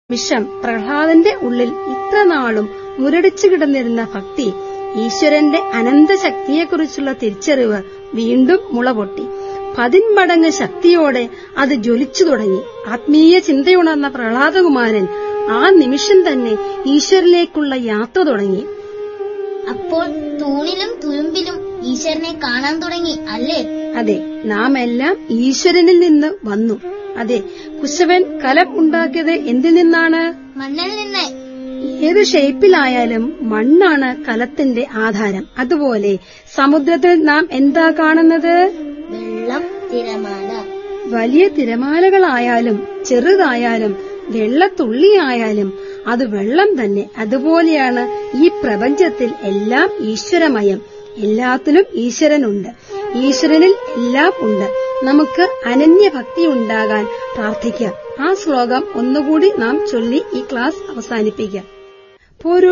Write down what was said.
നിമിഷം പ്രഹ്ലാദന്റെ ഉള്ളിൽ ഇത്രനാളും മുരടിച്ചു കിടന്നിരുന്ന ഭക്തി ഈശ്വരന്റെ അനന്തശക്തിയെക്കുറിച്ചുള്ള തിരിച്ചറിവ് വീണ്ടും മുളപൊട്ടി പതിന്മടങ്ങ് ശക്തിയോടെ അത് ജ്വലിച്ചു തുടങ്ങി ആത്മീയ ചിന്തയുണർന്ന പ്രഹ്ലാദകുമാരൻ ആ നിമിഷം തന്നെ ഈശ്വരനിലേക്കുള്ള യാത്ര തുടങ്ങി അപ്പോൾ തൂണിലും തുരുമ്പിലും ഈശ്വരനെ കാണാൻ തുടങ്ങി അല്ലേ അതെ നാം എല്ലാം ഈശ്വരനിൽ നിന്ന് വന്നു അതെ കുശവൻ കലം ഉണ്ടാക്കിയത് എന്തിൽ നിന്നാണ് മണ്ണിൽ നിന്ന് ഏത് ഷേപ്പിലായാലും മണ്ണാണ് കലത്തിന്റെ ആധാരം അതുപോലെ സമുദ്രത്തിൽ നാം എന്താ കാണുന്നത് വെള്ളം തിരമാല വലിയ തിരമാലകളായാലും ചെറുതായാലും വെള്ളത്തുള്ളിയായാലും അത് വെള്ളം തന്നെ അതുപോലെയാണ് ഈ പ്രപഞ്ചത്തിൽ എല്ലാം ഈശ്വരമയം എല്ലാത്തിലും ഈശ്വരനുണ്ട് ഈശ്വരനിൽ എല്ലാം ഉണ്ട് നമുക്ക് അനന്യഭക്തി ഉണ്ടാകാൻ പ്രാർത്ഥിക്കാം ആ ശ്ലോകം ഒന്നുകൂടി നാം ചൊല്ലി ഈ ക്ലാസ് അവസാനിപ്പിക്കാം പോരു